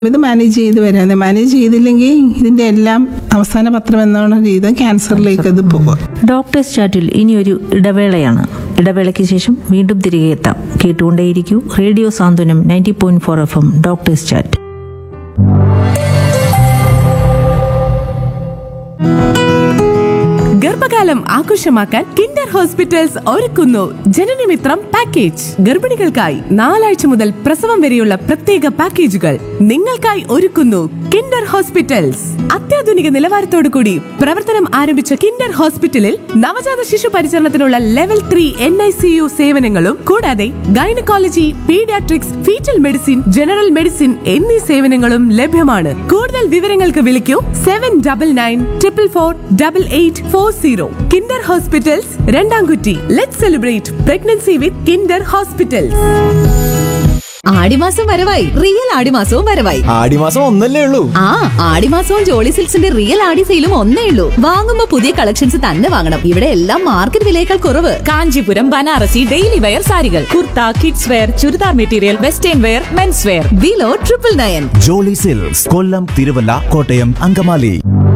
ഇത് മാനേജ് ചെയ്ത് വരാതെ മാനേജ് ചെയ്തില്ലെങ്കിൽ ഇതിന്റെ എല്ലാം അവസാന പത്രം എന്നാണ് രീതി ക്യാൻസറിലേക്ക് അത് പോകും ഡോക്ടേഴ്സ് ചാറ്റിൽ ഇനിയൊരു ഇടവേളയാണ് ഇടവേളയ്ക്ക് ശേഷം വീണ്ടും തിരികെ എത്താം കേട്ടുകൊണ്ടേയിരിക്കൂ radio Santhwanam ninety point four F M doctors chat ഗർഭകാലം ആഘോഷമാക്കാൻ കിൻഡർ ഹോസ്പിറ്റൽസ് ഒരുക്കുന്നു ജനനമിത്രം പാക്കേജ് ഗർഭിണികൾക്കായി നാലാഴ്ച മുതൽ പ്രസവം വരെയുള്ള പ്രത്യേക പാക്കേജുകൾ നിങ്ങൾക്കായി ഒരുക്കുന്നു കിൻഡർ ഹോസ്പിറ്റൽസ് അത്യാധുനിക നിലവാരത്തോടു കൂടി പ്രവർത്തനം ആരംഭിച്ച കിൻഡർ ഹോസ്പിറ്റലിൽ നവജാത ശിശു പരിചരണത്തിനുള്ള level three N I C U സേവനങ്ങളും കൂടാതെ gynaecology paediatrics foetal medicine general medicine എന്നീ സേവനങ്ങളും ലഭ്യമാണ് കൂടുതൽ വിവരങ്ങൾക്ക് വിളിക്കൂ seven double nine triple four double eight four zero Kinder hospitals Randamkutty let celebrate pregnancy with Kinder hospitals ആടിമാസം വരവായി റിയൽ ആടിമാസവും വരവായി ആടിമാസം ഒന്നല്ലേ ഉള്ളൂ ആ ആടിമാസവും ജോളി സിൽക്സിന്റെ റിയൽ ആടി സെയിലും ഒന്നേ ഉള്ളൂ വാങ്ങുമ്പോ പുതിയ കളക്ഷൻസ് തന്നെ വാങ്ങണം ഇവിടെ എല്ലാം മാർക്കറ്റ് വിലയേക്കാൾ കുറവ് കാഞ്ചീപുരം ബനാറസി ഡെയിലി വെയർ സാരികൾ kurta kids wear churidar material western wear men's wear below triple nine Jolly Silks Kollam Thiruvalla Kottayam Angamaly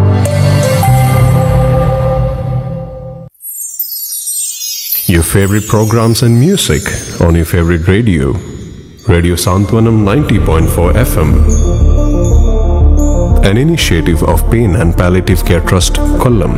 Your favorite programs and music on your favorite radio. Radio Santwanam 90.4 FM. An initiative of Pain and Palliative Care Trust, Kollam.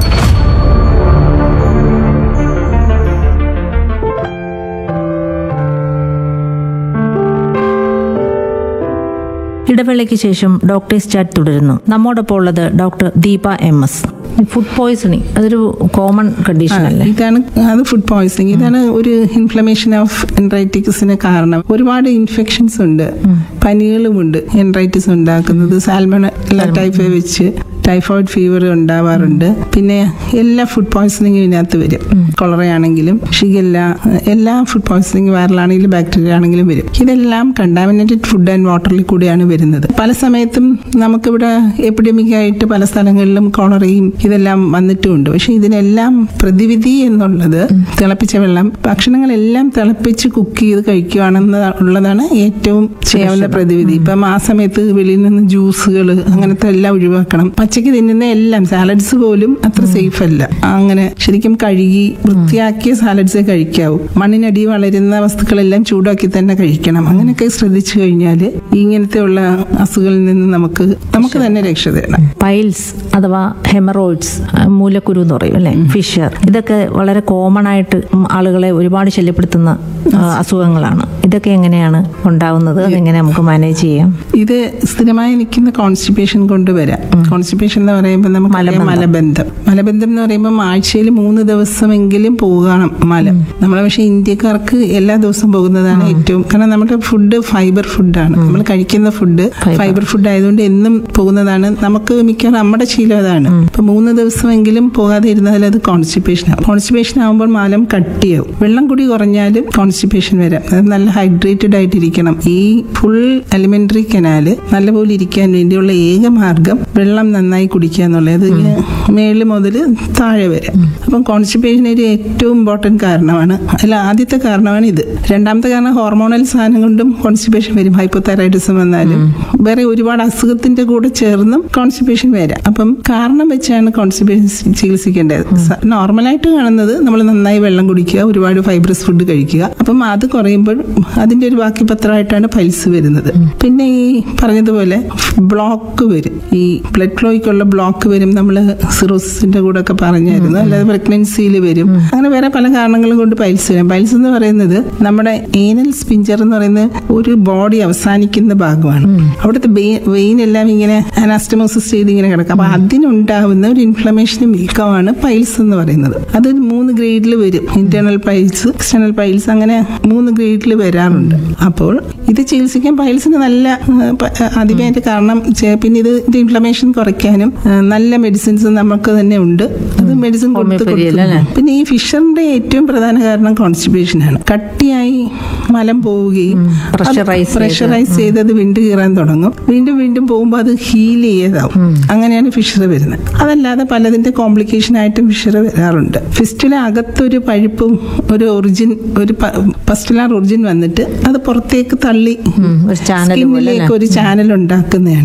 ഇടവേളയ്ക്ക് ശേഷം doctors chat തുടരുന്നു നമ്മോടൊപ്പം ഉള്ളത് doctor Deepa M S food poisoning അതൊരു common condition അല്ലേ ഇതാണ് അത് food poisoning ഇതാണ് ഒരു ഇൻഫ്ലമേഷൻ ഓഫ് എൻറൈറ്റിക്സിന് കാരണം ഒരുപാട് ഇൻഫെക്ഷൻസ് ഉണ്ട് പനികളുമുണ്ട് എൻറൈറ്റിസ് ഉണ്ടാക്കുന്നത് സാൽമണ ടൈപ്പ് വെച്ച് ടൈഫോയിഡ് ഫീവർ ഉണ്ടാവാറുണ്ട് പിന്നെ എല്ലാ ഫുഡ് പോയ്സണിങ്ങും ഇതിനകത്ത് വരും കൊളറയാണെങ്കിലും ഷിഗല്ല എല്ലാ ഫുഡ് പോയ്സണിങ് വൈറലാണെങ്കിലും ബാക്ടീരിയ ആണെങ്കിലും വരും ഇതെല്ലാം കണ്ടാമിനേറ്റഡ് ഫുഡ് ആൻഡ് വാട്ടറിൽ കൂടിയാണ് വരുന്നത് പല സമയത്തും നമുക്കിവിടെ എപ്പിഡമിക് ആയിട്ട് പല സ്ഥലങ്ങളിലും കൊളറയും ഇതെല്ലാം വന്നിട്ടുമുണ്ട് പക്ഷെ ഇതിനെല്ലാം പ്രതിവിധി എന്നുള്ളത് തിളപ്പിച്ച വെള്ളം ഭക്ഷണങ്ങളെല്ലാം തിളപ്പിച്ച് കുക്ക് ചെയ്ത് കഴിക്കുകയാണെന്ന് ഉള്ളതാണ് ഏറ്റവും ചെയ്യാവുന്ന പ്രതിവിധി ഇപ്പം ആ സമയത്ത് വെളിയിൽ നിന്ന് ജ്യൂസുകൾ അങ്ങനത്തെ എല്ലാം ഒഴിവാക്കണം പച്ചക്ക് തിന്നുന്ന എല്ലാം സാലഡ്സ് പോലും അത്ര സേഫ് അല്ല അങ്ങനെ ശരിക്കും കഴുകി വൃത്തിയാക്കിയ സാലഡ്സേ കഴിക്കാവൂ മണ്ണിനടി വളരുന്ന വസ്തുക്കളെല്ലാം ചൂടാക്കി തന്നെ കഴിക്കണം അങ്ങനെയൊക്കെ ശ്രദ്ധിച്ചു കഴിഞ്ഞാൽ ഇങ്ങനത്തെയുള്ള അസുഖങ്ങളിൽ നിന്ന് നമുക്ക് നമുക്ക് തന്നെ രക്ഷ തേടാം പൈൽസ് അഥവാ ഹെമറോയിഡ്സ് മൂലക്കുരു എന്ന് പറയും അല്ലെ ഫിഷർ ഇതൊക്കെ വളരെ കോമൺ ആയിട്ട് ഉം ആളുകളെ ഒരുപാട് ശല്യപ്പെടുത്തുന്ന ആ, അസുഖങ്ങളാണ് ഇതൊക്കെ എങ്ങനെയാണ് ഉണ്ടാവുന്നത് അതെങ്ങനെ നമുക്ക് മാനേജ് ചെയ്യാം ഇത് സ്ഥിരമായി നിൽക്കുന്ന കോൺസ്റ്റിപ്പേഷൻ കൊണ്ട് വരാം കോൺസ്റ്റിപ്പേഷൻ എന്ന് പറയുമ്പോൾ നമുക്ക് മലബന്ധം. മലബന്ധം മലബന്ധം എന്ന് പറയുമ്പോൾ ആഴ്ചയിൽ മൂന്ന് ദിവസമെങ്കിലും പോകണം മല നമ്മൾ പക്ഷേ ഇന്ത്യക്കാർക്ക് എല്ലാ ദിവസവും പോകുന്നതാണ് ഏറ്റവും കാരണം നമ്മുടെ ഫുഡ് ഫൈബർ ഫുഡാണ് നമ്മൾ കഴിക്കുന്ന ഫുഡ് ഫൈബർ ഫുഡ് ആയതുകൊണ്ട് എന്നും പോകുന്നതാണ് നമുക്ക് മിക്കവാറും നമ്മുടെ ശീലം അതാണ് ഇപ്പൊ മൂന്ന് ദിവസമെങ്കിലും പോകാതെ ഇരുന്നാൽ അത് കോൺസ്റ്റിപ്പേഷൻ ആവും കോൺസ്റ്റിപ്പേഷൻ ആകുമ്പോൾ മലം കട്ടിയാവും വെള്ളം കൂടി കുറഞ്ഞാലും കോൺസ്റ്റിപ്പേഷൻ വരാം അത് നല്ല ഹൈഡ്രേറ്റഡ് ആയിട്ടിരിക്കണം ഈ ഫുൾ എലിമെന്ററി കനാല് നല്ലപോലെ ഇരിക്കാൻ വേണ്ടിയുള്ള ഏക മാർഗം വെള്ളം നന്നായി കുടിക്കുക എന്നുള്ളത് ഇങ്ങനെ മേളിൽ മുതൽ താഴെ വരെ അപ്പം കോൺസ്റ്റിപ്പേഷൻ ഒരു ഏറ്റവും ഇമ്പോർട്ടൻറ്റ് കാരണമാണ് അതിൽ ആദ്യത്തെ കാരണമാണ് ഇത് രണ്ടാമത്തെ കാരണം ഹോർമോണൽ സാധനം കൊണ്ടും കോൺസ്റ്റിപ്പേഷൻ വരും ഹൈപ്പോതൈറോയിഡിസം വന്നാലും വേറെ ഒരുപാട് അസുഖത്തിന്റെ കൂടെ ചേർന്നും കോൺസ്റ്റിപ്പേഷൻ വരാം അപ്പം കാരണം വെച്ചാണ് കോൺസ്റ്റിപ്പേഷൻ ചികിത്സിക്കേണ്ടത് സ- നോർമലായിട്ട് കാണുന്നത് നമ്മൾ നന്നായി വെള്ളം കുടിക്കുക ഒരുപാട് ഫൈബ്രസ് ഫുഡ് കഴിക്കുക അപ്പം അത് കുറയുമ്പോൾ അതിന്റെ ഒരു ബാക്കി പത്രമായിട്ടാണ് പൈൽസ് വരുന്നത് പിന്നെ ഈ പറഞ്ഞതുപോലെ ബ്ലോക്ക് വരും ഈ ബ്ലഡ് ഫ്ലോയ്ക്കുള്ള ബ്ലോക്ക് വരും നമ്മൾ സിറോസിന്റെ കൂടെ ഒക്കെ പറഞ്ഞായിരുന്നു അല്ലാതെ പ്രഗ്നൻസിയിൽ വരും അങ്ങനെ വേറെ പല കാരണങ്ങളും കൊണ്ട് പൈൽസ് വരാം പൈൽസ് എന്ന് പറയുന്നത് നമ്മുടെ ഏനൽ സ്പിഞ്ചർ എന്ന് പറയുന്നത് ഒരു ബോഡി അവസാനിക്കുന്ന ഭാഗമാണ് അവിടുത്തെ വെയിൻ എല്ലാം ഇങ്ങനെ അനാസ്റ്റമോസിസ് ചെയ്ത് ഇങ്ങനെ കിടക്കും അപ്പൊ അതിനുണ്ടാവുന്ന ഒരു ഇൻഫ്ലമേഷനും വീക്കമാണ് പൈൽസ് എന്ന് പറയുന്നത് അത് മൂന്ന് ഗ്രേഡിൽ വരും ഇന്റേണൽ പൈൽസ് എക്സ്റ്റേണൽ പൈൽസ് അങ്ങനെ മൂന്ന് ഗ്രേഡിൽ വരാറുണ്ട് അപ്പോൾ ഇത് ചികിത്സിക്കാൻ പൈൽസിന് നല്ല ആ, പ- ആദ്യമേ കാരണം ചെ- പിന്നെ ഇത് ഇൻഫ്ലമേഷൻ കുറയ്ക്കാനും ആ, നല്ല മെഡിസിൻസ് നമുക്ക് തന്നെ ഉണ്ട് അത് മെഡിസിൻ കൊടുത്ത് ഹോമിയോപ്പതിയിൽ കൊടുത്ത് അല്ലേ? പിന്നെ ഈ ഫിഷറിന്റെ ഏറ്റവും പ്രധാന കാരണം കോൺസ്റ്റിപ്പേഷൻ ആണ് കട്ടിയായി മലം പോവുകയും Pressurize ചെയ്ത്. പ്രഷറൈസ് ചെയ്ത് അത് വിണ്ടു കീറാൻ തുടങ്ങും വീണ്ടും വീണ്ടും പോകുമ്പോൾ അത് ഹീൽ ചെയ്താവും അങ്ങനെയാണ് ഫിഷർ വരുന്നത് അതല്ലാതെ പലതിന്റെ കോംപ്ലിക്കേഷൻ ആയിട്ടും ഫിഷർ വരാറുണ്ട് ഫിസ്റ്റുല അകത്തൊരു പഴുപ്പും ഒരു ഒറിജിൻ ഒരു പസ്റ്റുലാർ ഒറിജിൻ വന്നിട്ട് അത് പുറത്തേക്ക് തള്ളി ഒരു channel പോലെ സ്കിന്നിലേക്ക് ഒരു ചാനൽ ഉണ്ടാക്കുന്നതാണ്